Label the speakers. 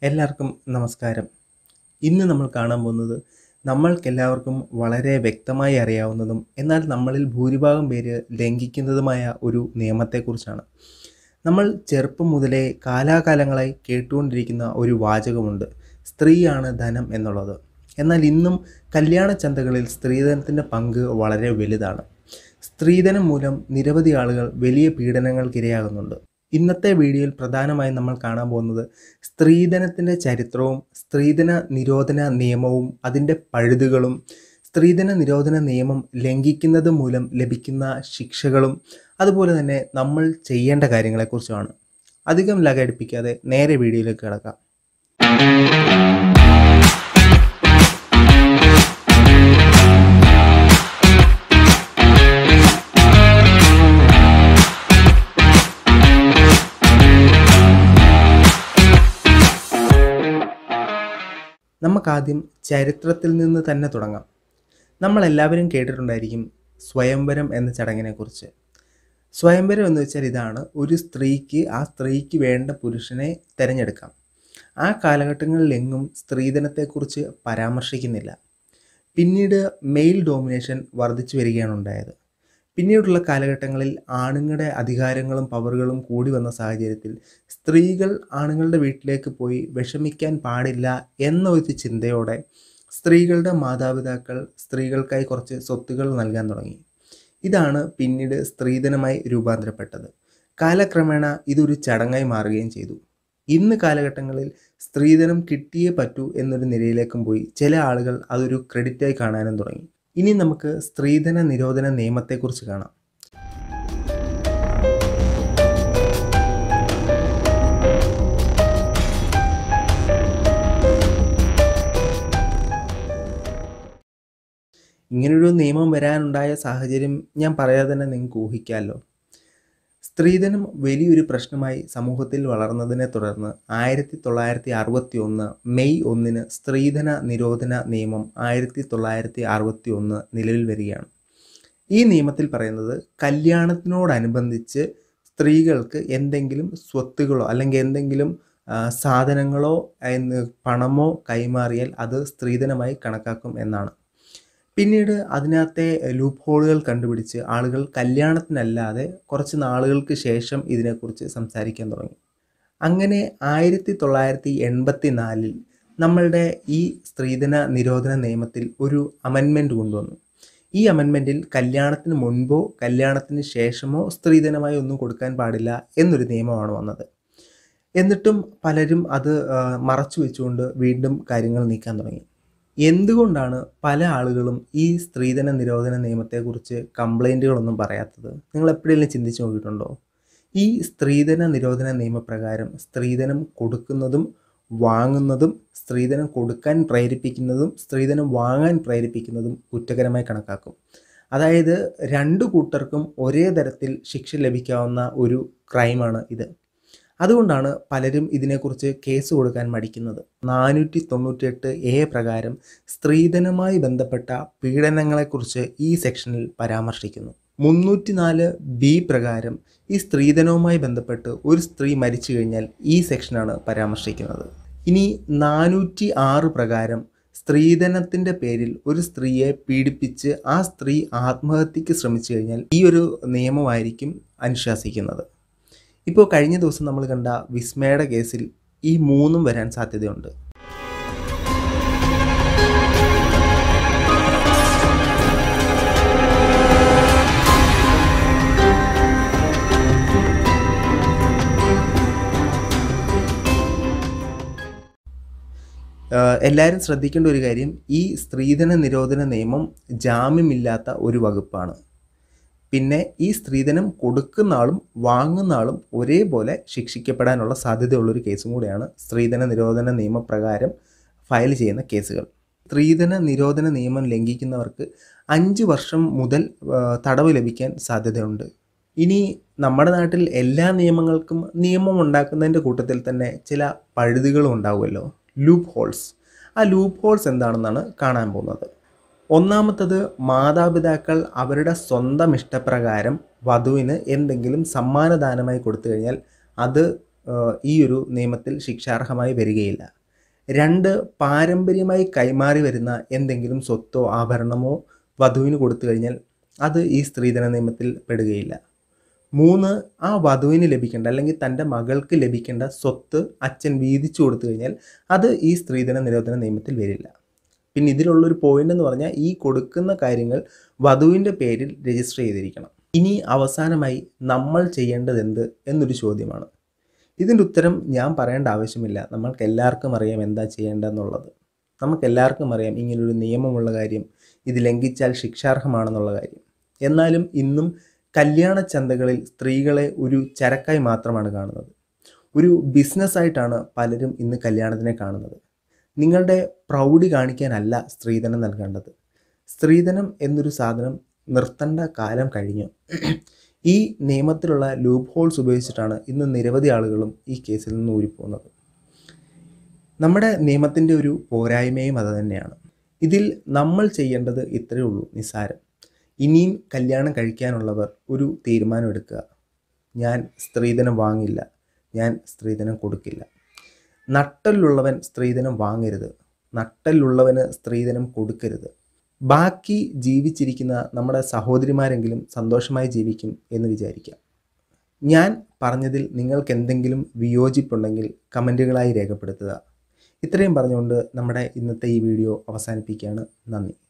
Speaker 1: എല്ലാവർക്കും നമസ്കാരം ഇന്ന് നമ്മൾ കാണാൻ പോകുന്നത് നമ്മൾക്കെല്ലാവർക്കും വളരെ വ്യക്തമായി അറിയാവുന്നതും എന്നാൽ നമ്മളിൽ ഭൂരിഭാഗം പേര് ലംഘിക്കുന്നതുമായ ഒരു നിയമത്തെക്കുറിച്ചാണ് നമ്മൾ ചെറുപ്പം മുതലേ കാലാകാലങ്ങളായി കേട്ടുകൊണ്ടിരിക്കുന്ന ഒരു വാചകമുണ്ട് സ്ത്രീയാണ് ധനം എന്നുള്ളത് എന്നാൽ ഇന്നും കല്യാണ ചന്തകളിൽ സ്ത്രീധനത്തിൻ്റെ പങ്ക് വളരെ വലുതാണ് സ്ത്രീധനം മൂലം നിരവധി ആളുകൾ വലിയ പീഡനങ്ങൾക്കിരയാകുന്നുണ്ട് ഇന്നത്തെ വീഡിയോയിൽ പ്രധാനമായും നമ്മൾ കാണാൻ പോകുന്നത് സ്ത്രീധനത്തിൻ്റെ ചരിത്രവും സ്ത്രീധന നിരോധന നിയമവും അതിൻ്റെ പഴുതുകളും സ്ത്രീധന നിരോധന നിയമം ലംഘിക്കുന്നത് മൂലം ലഭിക്കുന്ന ശിക്ഷകളും അതുപോലെ തന്നെ നമ്മൾ ചെയ്യേണ്ട കാര്യങ്ങളെക്കുറിച്ചുമാണ് അധികം ലഗടിപ്പിക്കാതെ നേരെ വീഡിയോയിലേക്ക് കിടക്കാം നമുക്കാദ്യം ചരിത്രത്തിൽ നിന്ന് തന്നെ തുടങ്ങാം നമ്മളെല്ലാവരും കേട്ടിട്ടുണ്ടായിരിക്കും സ്വയംവരം എന്ന ചടങ്ങിനെക്കുറിച്ച് സ്വയംവരം എന്ന് വെച്ചാൽ ഇതാണ് ഒരു സ്ത്രീക്ക് ആ സ്ത്രീക്ക് വേണ്ട പുരുഷനെ തിരഞ്ഞെടുക്കാം ആ കാലഘട്ടങ്ങളിലെങ്ങും സ്ത്രീധനത്തെക്കുറിച്ച് പരാമർശിക്കുന്നില്ല പിന്നീട് മെയിൽ ഡോമിനേഷൻ വർദ്ധിച്ചു വരികയാണ് ഉണ്ടായത് പിന്നീടുള്ള കാലഘട്ടങ്ങളിൽ ആണുങ്ങളുടെ അധികാരങ്ങളും പവറുകളും കൂടി വന്ന സാഹചര്യത്തിൽ സ്ത്രീകൾ ആണുങ്ങളുടെ വീട്ടിലേക്ക് പോയി വിഷമിക്കാൻ പാടില്ല എന്ന ഒരു ചിന്തയോടെ സ്ത്രീകളുടെ മാതാപിതാക്കൾ സ്ത്രീകൾക്കായി കുറച്ച് സ്വത്തുകൾ നൽകാൻ തുടങ്ങി ഇതാണ് പിന്നീട് സ്ത്രീധനമായി രൂപാന്തരപ്പെട്ടത് കാലക്രമേണ ഇതൊരു ചടങ്ങായി മാറുകയും ചെയ്തു ഇന്ന് കാലഘട്ടങ്ങളിൽ സ്ത്രീധനം കിട്ടിയേ പറ്റൂ എന്നൊരു നിലയിലേക്കും പോയി ചില ആളുകൾ അതൊരു ക്രെഡിറ്റായി കാണാനും തുടങ്ങി ഇനി നമുക്ക് സ്ത്രീധന നിരോധന നിയമത്തെക്കുറിച്ച് കാണാം ഇങ്ങനൊരു നിയമം വരാനുണ്ടായ സാഹചര്യം ഞാൻ പറയാതെ തന്നെ നിങ്ങൾക്ക് ഊഹിക്കാമല്ലോ സ്ത്രീധനം വലിയൊരു പ്രശ്നമായി സമൂഹത്തിൽ വളർന്നതിനെ തുടർന്ന് ആയിരത്തി തൊള്ളായിരത്തി അറുപത്തി ഒന്ന് മെയ് ഒന്നിന് സ്ത്രീധന നിരോധന നിയമം ആയിരത്തി തൊള്ളായിരത്തി അറുപത്തി ഒന്ന് നിലവിൽ വരികയാണ് ഈ നിയമത്തിൽ പറയുന്നത് കല്യാണത്തിനോടനുബന്ധിച്ച് സ്ത്രീകൾക്ക് എന്തെങ്കിലും സ്വത്തുകളോ അല്ലെങ്കിൽ എന്തെങ്കിലും ആ, സാധനങ്ങളോ എന്ന് പണമോ കൈമാറിയാൽ അത് സ്ത്രീധനമായി കണക്കാക്കും എന്നാണ് പിന്നീട് അതിനകത്തെ ലൂപ്പ് ഹോളുകൾ കണ്ടുപിടിച്ച് ആളുകൾ കല്യാണത്തിനല്ലാതെ കുറച്ച് നാളുകൾക്ക് ശേഷം ഇതിനെക്കുറിച്ച് സംസാരിക്കാൻ തുടങ്ങി അങ്ങനെ ആയിരത്തി തൊള്ളായിരത്തി എൺപത്തി നാലിൽ നമ്മളുടെ ഈ സ്ത്രീധന നിരോധന നിയമത്തിൽ ഒരു അമെൻമെൻറ്റ് കൊണ്ടുവന്നു ഈ അമെൻമെൻറ്റിൽ കല്യാണത്തിന് മുൻപോ കല്യാണത്തിന് ശേഷമോ സ്ത്രീധനമായി ഒന്നും കൊടുക്കാൻ പാടില്ല എന്നൊരു നിയമമാണ് വന്നത് എന്നിട്ടും പലരും അത് ആ, മറച്ചു വെച്ചുകൊണ്ട് വീണ്ടും കാര്യങ്ങൾ നീക്കാൻ തുടങ്ങി എന്തുകൊണ്ടാണ് പല ആളുകളും ഈ സ്ത്രീധന നിരോധന നിയമത്തെക്കുറിച്ച് കംപ്ലൈൻറ്റുകളൊന്നും പറയാത്തത് നിങ്ങൾ എപ്പോഴെങ്കിലും ചിന്തിച്ച് നോക്കിയിട്ടുണ്ടോ ഈ സ്ത്രീധന നിരോധന നിയമപ്രകാരം സ്ത്രീധനം കൊടുക്കുന്നതും വാങ്ങുന്നതും സ്ത്രീധനം കൊടുക്കാൻ പ്രേരിപ്പിക്കുന്നതും സ്ത്രീധനം വാങ്ങാൻ പ്രേരിപ്പിക്കുന്നതും കുറ്റകരമായി കണക്കാക്കും അതായത് രണ്ടു കൂട്ടർക്കും ഒരേ തരത്തിൽ ശിക്ഷ ലഭിക്കാവുന്ന ഒരു ക്രൈമാണ് ഇത് അതുകൊണ്ടാണ് പലരും ഇതിനെക്കുറിച്ച് കേസ് കൊടുക്കാൻ മടിക്കുന്നത് നാനൂറ്റി തൊണ്ണൂറ്റിയെട്ട് എ പ്രകാരം സ്ത്രീധനവുമായി ബന്ധപ്പെട്ട പീഡനങ്ങളെക്കുറിച്ച് ഈ സെക്ഷനിൽ പരാമർശിക്കുന്നു മുന്നൂറ്റി നാല് ബി പ്രകാരം ഈ സ്ത്രീധനവുമായി ബന്ധപ്പെട്ട് ഒരു സ്ത്രീ മരിച്ചു കഴിഞ്ഞാൽ ഈ സെക്ഷനാണ് പരാമർശിക്കുന്നത് ഇനി നാനൂറ്റി ആറ് പ്രകാരം സ്ത്രീധനത്തിൻ്റെ പേരിൽ ഒരു സ്ത്രീയെ പീഡിപ്പിച്ച് ആ സ്ത്രീ ആത്മഹത്യക്ക് ശ്രമിച്ചു കഴിഞ്ഞാൽ ഈ ഒരു നിയമമായിരിക്കും അനുശാസിക്കുന്നത് ഇപ്പോൾ കഴിഞ്ഞ ദിവസം നമ്മൾ കണ്ട വിസ്മയുടെ കേസിൽ ഈ മൂന്നും വരാൻ സാധ്യതയുണ്ട് ആഹ് എല്ലാവരും ശ്രദ്ധിക്കേണ്ട ഒരു കാര്യം ഈ സ്ത്രീധന നിരോധന നിയമം ജാമ്യമില്ലാത്ത ഒരു വകുപ്പാണ് പിന്നെ ഈ സ്ത്രീധനം കൊടുക്കുന്ന ആളും വാങ്ങുന്ന ആളും ഒരേപോലെ ശിക്ഷിക്കപ്പെടാനുള്ള സാധ്യതയുള്ളൊരു കേസും കൂടെയാണ് സ്ത്രീധന നിരോധന നിയമപ്രകാരം ഫയൽ ചെയ്യുന്ന കേസുകൾ സ്ത്രീധന നിരോധന നിയമം ലംഘിക്കുന്നവർക്ക് അഞ്ച് വർഷം മുതൽ ആ, തടവ് ലഭിക്കാൻ സാധ്യതയുണ്ട് ഇനി നമ്മുടെ നാട്ടിൽ എല്ലാ നിയമങ്ങൾക്കും നിയമം ഉണ്ടാക്കുന്നതിൻ്റെ കൂട്ടത്തിൽ തന്നെ ചില പഴുതുകളും ഉണ്ടാവുമല്ലോ ലൂപ്പ് ഹോൾസ് ആ ലൂപ്പ് ഹോൾസ് എന്താണെന്നാണ് കാണാൻ പോകുന്നത് ഒന്നാമത്തത് മാതാപിതാക്കൾ അവരുടെ സ്വന്തം ഇഷ്ടപ്രകാരം വധുവിന് എന്തെങ്കിലും സമ്മാനദാനമായി കൊടുത്തു കഴിഞ്ഞാൽ അത് ആ, ഈ ഒരു നിയമത്തിൽ ശിക്ഷാർഹമായി വരികയില്ല രണ്ട് പാരമ്പര്യമായി കൈമാറി വരുന്ന എന്തെങ്കിലും സ്വത്തോ ആഭരണമോ വധുവിന് കൊടുത്തു കഴിഞ്ഞാൽ അത് ഈ സ്ത്രീധന നിയമത്തിൽ പെടുകയില്ല മൂന്ന് ആ വധുവിന് ലഭിക്കേണ്ട അല്ലെങ്കിൽ തൻ്റെ മകൾക്ക് ലഭിക്കേണ്ട സ്വത്ത് അച്ഛൻ വീതിച്ചു കൊടുത്തു കഴിഞ്ഞാൽ അത് ഈ സ്ത്രീധന നിരോധന നിയമത്തിൽ വരില്ല പിന്നെ ഇതിലുള്ളൊരു പോയിന്റ് എന്ന് പറഞ്ഞാൽ ഈ കൊടുക്കുന്ന കാര്യങ്ങൾ വധുവിൻ്റെ പേരിൽ രജിസ്റ്റർ ചെയ്തിരിക്കണം ഇനി അവസാനമായി നമ്മൾ ചെയ്യേണ്ടത് എന്ത് എന്നൊരു ചോദ്യമാണ് ഇതിൻ്റെ ഉത്തരം ഞാൻ പറയേണ്ട ആവശ്യമില്ല നമ്മൾക്ക് എല്ലാവർക്കും അറിയാം എന്താ ചെയ്യേണ്ടതെന്നുള്ളത് നമുക്ക് എല്ലാവർക്കും അറിയാം ഇങ്ങനൊരു നിയമമുള്ള കാര്യം ഇത് ലംഘിച്ചാൽ ശിക്ഷാർഹമാണെന്നുള്ള കാര്യം എന്നാലും ഇന്നും കല്യാണ ചന്തകളിൽ സ്ത്രീകളെ ഒരു ചരക്കായി മാത്രമാണ് കാണുന്നത് ഒരു ബിസിനസ്സായിട്ടാണ് പലരും ഇന്ന് കല്യാണത്തിനെ കാണുന്നത് നിങ്ങളുടെ പ്രൗഢി കാണിക്കാനല്ല സ്ത്രീധനം നൽകേണ്ടത് സ്ത്രീധനം എന്നൊരു സാധനം നിർത്തേണ്ട കാലം കഴിഞ്ഞു ഈ നിയമത്തിലുള്ള ലൂപ്പ് ഹോൾസ് ഉപയോഗിച്ചിട്ടാണ് ഇന്ന് നിരവധി ആളുകളും ഈ കേസിൽ നിന്ന് ഊരിപ്പോകുന്നത് നമ്മുടെ നിയമത്തിൻ്റെ ഒരു പോരായ്മയും അത് തന്നെയാണ് ഇതിൽ നമ്മൾ ചെയ്യേണ്ടത് ഇത്രയേ ഉള്ളൂ നിസ്സാരം ഇനിയും കല്യാണം കഴിക്കാനുള്ളവർ ഒരു തീരുമാനം എടുക്കുക ഞാൻ സ്ത്രീധനം വാങ്ങില്ല ഞാൻ സ്ത്രീധനം കൊടുക്കില്ല നട്ടലുള്ളവൻ സ്ത്രീധനം വാങ്ങരുത് നട്ടലുള്ളവന് സ്ത്രീധനം കൊടുക്കരുത് ബാക്കി ജീവിച്ചിരിക്കുന്ന നമ്മുടെ സഹോദരിമാരെങ്കിലും സന്തോഷമായി ജീവിക്കും എന്ന് വിചാരിക്കാം ഞാൻ പറഞ്ഞതിൽ നിങ്ങൾക്ക് എന്തെങ്കിലും വിയോജിപ്പുണ്ടെങ്കിൽ കമൻറ്റുകളായി രേഖപ്പെടുത്തുക ഇത്രയും പറഞ്ഞുകൊണ്ട് നമ്മുടെ ഇന്നത്തെ ഈ വീഡിയോ അവസാനിപ്പിക്കുകയാണ് നന്ദി